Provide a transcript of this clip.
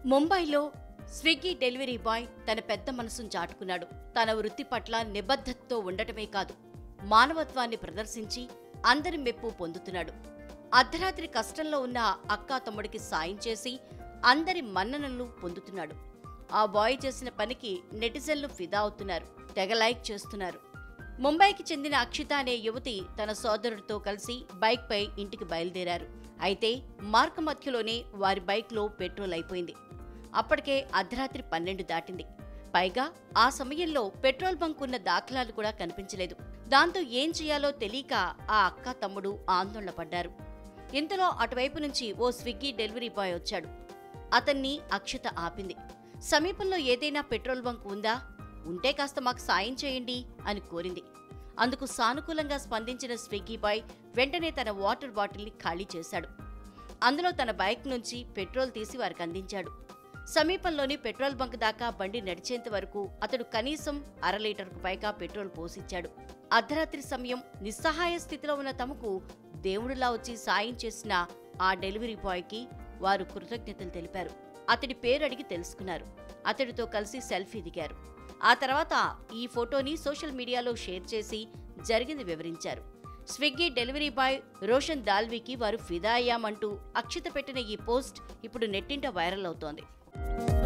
ముంబైలో Swiggy delivery bye తన పెద్ద మనసును చాటుకున్నాడు తన వృత్తి పట్ల నిబద్ధతతో ఉండటమే కాదు మానవత్వాన్ని ప్రదర్శించి అందరి మెప్పు పొందుతున్నాడు అర్ధరాత్రి కష్టంలో ఉన్న అక్కా తమ్ముడికి సాయం చేసి అందరి మన్ననలు పొందుతున్నాడు ఆ బాయ్ చేసిన పనికి నెటిజన్లు ఫిదా అవుతున్నారు తెగ లైక్ చేస్తున్నారు ముంబైకి చెందిన అక్షిత అనే యువతి తన సోదరుడితో కలిసి బైక్పై ఇంటికి బయలుదేరారు అయితే మార్గ మధ్యలోనే వారి బైక్లో పెట్రోల్ అయిపోయింది అప్పటికే అర్ధరాత్రి పన్నెండు దాటింది పైగా ఆ సమయంలో పెట్రోల్ బంక్ ఉన్న దాఖలాలు కూడా కనిపించలేదు దాంతో ఏం చేయాలో తెలియక ఆ అక్క తమ్ముడు ఆందోళన పడ్డారు ఇంతలో అటువైపు నుంచి ఓ స్విగ్గీ డెలివరీ బాయ్ వచ్చాడు అతన్ని అక్షిత ఆపింది సమీపంలో ఏదైనా పెట్రోల్ బంక్ ఉందా ఉంటే కాస్త మాకు సాయం చేయండి అని కోరింది అందుకు సానుకూలంగా స్పందించిన స్విగ్గీ బాయ్ వెంటనే తన వాటర్ బాటిల్ని ఖాళీ చేశాడు అందులో తన బైక్ నుంచి పెట్రోల్ తీసి వారికి అందించాడు సమీపంలోని పెట్రోల్ బంక్ దాకా బండి నడిచేంత వరకు అతడు కనీసం అర లీటర్కు పైగా పెట్రోల్ పోసిచ్చాడు అర్ధరాత్రి సమయం నిస్సహాయ స్థితిలో ఉన్న తమకు దేవుడిలా వచ్చి సాయం చేసిన ఆ డెలివరీ బాయ్కి వారు కృతజ్ఞతలు తెలిపారు అతడి పేరు అడిగి తెలుసుకున్నారు అతడితో కలిసి సెల్ఫీ దిగారు ఆ తర్వాత ఈ ఫోటోని సోషల్ మీడియాలో షేర్ చేసి జరిగింది వివరించారు స్విగ్గీ డెలివరీ బాయ్ రోషన్ దాల్వీకి వారు ఫిదా అయ్యామంటూ అక్షిత పెట్టిన ఈ పోస్ట్ ఇప్పుడు నెట్టింట వైరల్ అవుతోంది